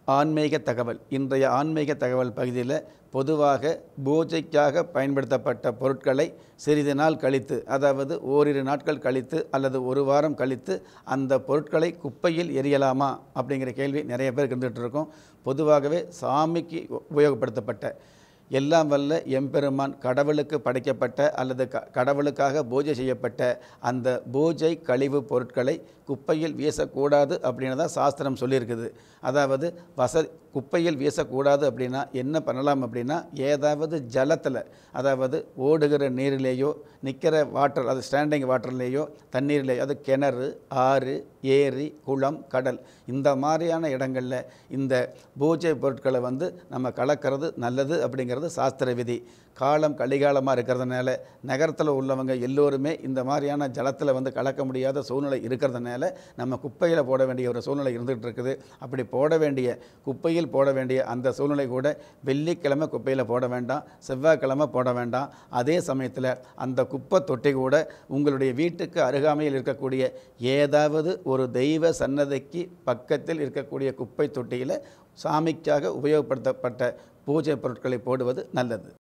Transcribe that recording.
ஆன்மீக தகவல் இன்றைய ஆன்மீக தகவல் பகுதியில் பொதுவாக பூஜைக்காக பயன்படுத்தப்பட்ட பொருட்களை சிறிது நாள் கழித்து அதாவது ஓரிரு நாட்கள் கழித்து அல்லது ஒரு வாரம் கழித்து அந்த பொருட்களை குப்பையில் எரியலாமா அப்படிங்கிற கேள்வி நிறைய பேருக்கு இருந்துகிட்டு இருக்கும் பொதுவாகவே சாமிக்கு உபயோகப்படுத்தப்பட்ட எல்லாம் வல்ல எம்பெருமான் கடவுளுக்கு படைக்கப்பட்ட அல்லது க கடவுளுக்காக பூஜை செய்யப்பட்ட அந்த பூஜை கழிவு பொருட்களை குப்பையில் வீசக்கூடாது அப்படின்னு தான் சாஸ்திரம் சொல்லியிருக்குது அதாவது வச குப்பையில் வீசக்கூடாது அப்படின்னா என்ன பண்ணலாம் அப்படின்னா ஏதாவது ஜலத்தில் அதாவது ஓடுகிற நீரிலேயோ நிற்கிற வாட்டர் அது ஸ்டாண்டிங் வாட்டர்லேயோ தண்ணீர்லேயோ அது கிணறு ஆறு ஏரி குளம் கடல் இந்த மாதிரியான இடங்களில் இந்த பூஜை பொருட்களை வந்து நம்ம கலக்கிறது நல்லது அப்படிங்கிறது சாஸ்திர விதி காலம் கலிகாலமாக இருக்கிறதுனால நகரத்தில் உள்ளவங்க எல்லோருமே இந்த மாதிரியான ஜலத்தில் வந்து கலக்க முடியாத சூழ்நிலை இருக்கிறதுனால நம்ம குப்பையில் போட வேண்டிய ஒரு சூழ்நிலை இருந்துகிட்டு இருக்குது அப்படி போட வேண்டிய குப்பையில் போட வேண்டிய அந்த சூழ்நிலை கூட வெள்ளிக்கிழமை குப்பையில் போட வேண்டாம் செவ்வாய்க்கிழமை போட வேண்டாம் அதே சமயத்தில் அந்த குப்பை தொட்டி கூட உங்களுடைய வீட்டுக்கு அருகாமையில் இருக்கக்கூடிய ஏதாவது ஒரு தெய்வ சன்னதிக்கு பக்கத்தில் இருக்கக்கூடிய குப்பை தொட்டியில் சாமிக்காக உபயோகப்படுத்தப்பட்ட பூஜை பொருட்களை போடுவது நல்லது